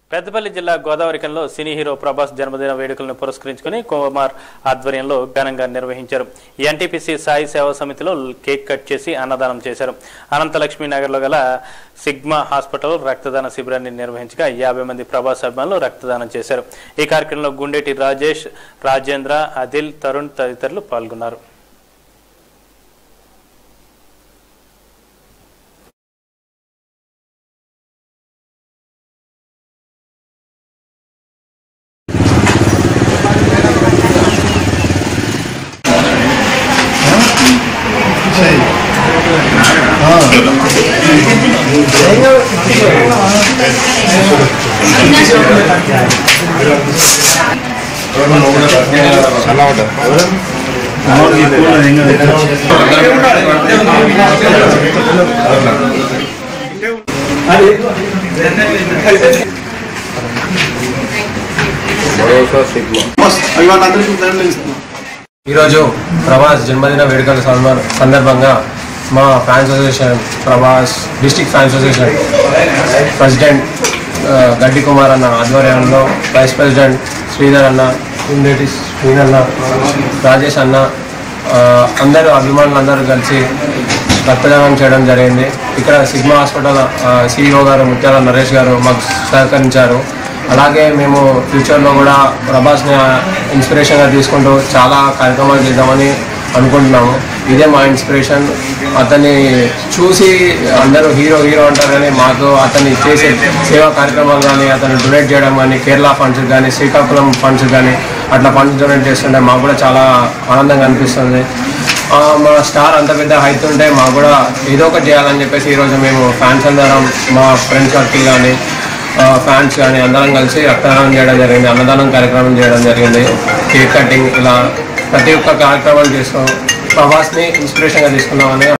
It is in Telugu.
పెద్దపల్లి జిల్లా గోదావరికంలో సినీ హీరో ప్రభాస్ జన్మదిన వేడుకలను పురస్కరించుకుని కుమార్ ఆధ్వర్యంలో ఘనంగా నిర్వహించారు ఎన్టీపీసీ సాయి సేవా సమితిలో కేక్ కట్ చేసి అన్నదానం చేశారు అనంతలక్ష్మి నగర్లో గల సిగ్మా హాస్పిటల్ రక్తదాన శిబిరాన్ని నిర్వహించగా యాభై మంది ప్రభాస్ అభిమానులు రక్తదానం చేశారు ఈ కార్యక్రమంలో గుండేటి రాజేష్ రాజేంద్ర అదిల్ తరుణ్ తదితరులు పాల్గొన్నారు ఈరోజు ప్రభాస్ జన్మదిన వేడుకల సంద- సందర్భంగా మా fans association Prabhas district fans association president ఆ, గడ్డి కుమార్ అన్న ఆధ్వర్యంలో వైస్ ప్రెసిడెంట్ శ్రీధర్ అన్న కుండేటి శ్రీధర్ అన్న రాజేష్ అన్న ఆ, అందరూ అభిమానులు అందరూ కలిసి రక్తదానం చేయడం జరిగింది ఇక్కడ సిగ్మా హాస్పిటల్ సిఇఓ గారు ముత్యాల నరేష్ గారు మాకు సహకరించారు అలాగే మేము ఫ్యూచర్లో కూడా ప్రభాస్ని ఇన్స్పిరేషన్గా తీసుకుంటూ చాలా కార్యక్రమాలు చేద్దామని అనుకుంటున్నాము ఇదే మా ఇన్స్పిరేషన్ అతన్ని చూసి అందరూ హీరో హీరో అంటారు కానీ మాకు అతన్ని చేసే సేవా కార్యక్రమాలు కానీ అతను డొనేట్ చేయడం కానీ కేరళ ఫండ్స్ కానీ శ్రీకాకుళం ఫండ్స్ కానీ అట్లా ఫండ్స్ డొనేట్ చేస్తుంటే మాకు కూడా చాలా ఆనందంగా అనిపిస్తుంది ఆ, మా స్టార్ అంత పెద్ద హైట్ ఉంటే మాకు కూడా ఏదో ఒకటి చేయాలని చెప్పేసి ఈరోజు మేము ఫ్యాన్స్ అందరం మా ఫ్రెండ్స్ సర్కిల్ కానీ ఫ్యాన్స్ కానీ అందరం కలిసి రక్తదానం చేయడం జరిగింది అన్నదానం కార్యక్రమం చేయడం జరిగింది కేక్ కటింగ్ ఇలా ప్రతి ఒక్క కార్యక్రమం చేస్తాం ప్రభాస్ని ఇన్స్పిరేషన్గా తీసుకున్నామని